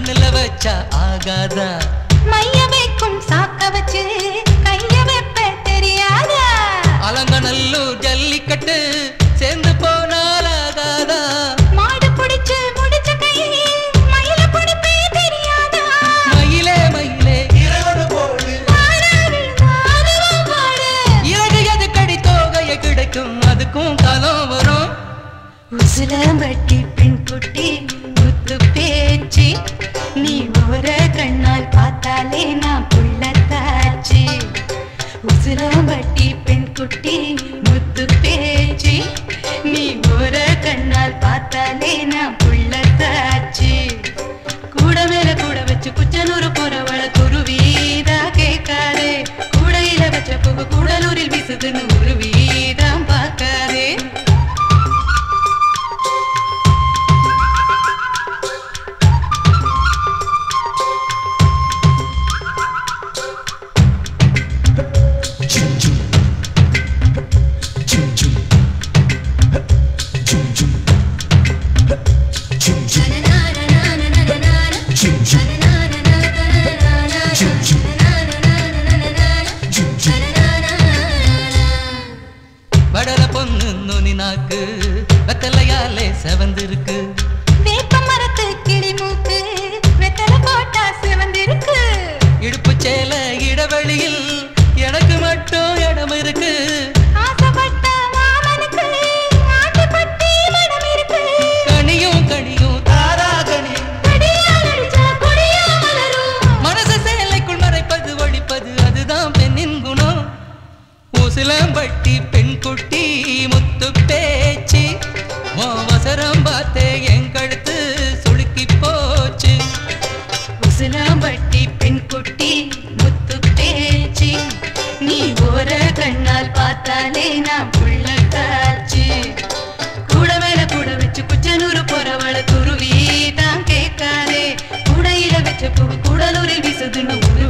கண்ணுல வச்சா ஆகாதா மைய வைக்கும் சாக்க வச்சு கைய வைப்ப தெரியாதா அலங்கநல்லூர் ஜல்லிக்கட்டு சேர்ந்து போனால் ஆகாதா மாடு பிடிச்சு முடிச்ச கையை மயில பிடிப்பே தெரியாதா மயிலே மயிலே வாடா விழுந்தா அதுவும் வாடு. இறகு எதுக்கடி தோகைய கிடைக்கும் அதுக்கும் காலம் வரும் உசிலம்பட்டி பெண் குட்டி முத்து பேச்சு நீ ஓர கண்ணால் பார்த்தாலே நான் புள்ளத்தாச்சு உசிலம்பட்டி பெண் குட்டி முத்து பேச்சு நீ ஓர கண்ணால் பார்த்தாலே நான் புள்ளத்தாச்சு கூட மேல கூட வச்சு குச்சனூர் போறவள குருவீதா கேட்காதே கூடையில வச்ச புகு கூடலூரில் வீசுதுன்னு உருவீதான் பார்க்காதே வடல பொண்ணு நுனி நாக்கு வெத்தலையாலே செவந்திருக்கு வேப்ப மரத்து கிளி மூக்கு வெத்தல போட்டா சிவந்திருக்கு இடுப்பு சேல இடைவெளியில் எனக்கு மட்டும் இடம் இருக்கு ஆசைப்பட்ட மாமனுக்கு ஆட்டுப்பட்டி மனம் இருக்கு கனியும் கனியும் தாரா கனியும் கடியால் அடிச்சா கொடியா மலரும் மனச சேலைக்குள் மறைப்பது ஒழிப்பது அதுதான் பெண்ணின் குணம் ஊசிலம்பட்டி பெண் குட்டி முத்து பேச்சு மோவசரம் பார்த்தே என் கழுத்து சுளுக்கி போச்சு உசிலாம்பட்டி பெண் குட்டி முத்து பேச்சு நீ ஓர கண்ணால் பார்த்தாலே நான் புள்ள காச்சு கூட மேல கூட வச்சு குச்சனூர் போறவள குருவி தான் கேட்காதே கூடையில வச்ச பூ கூடலூரில் வீசுதுன்னு ஒரு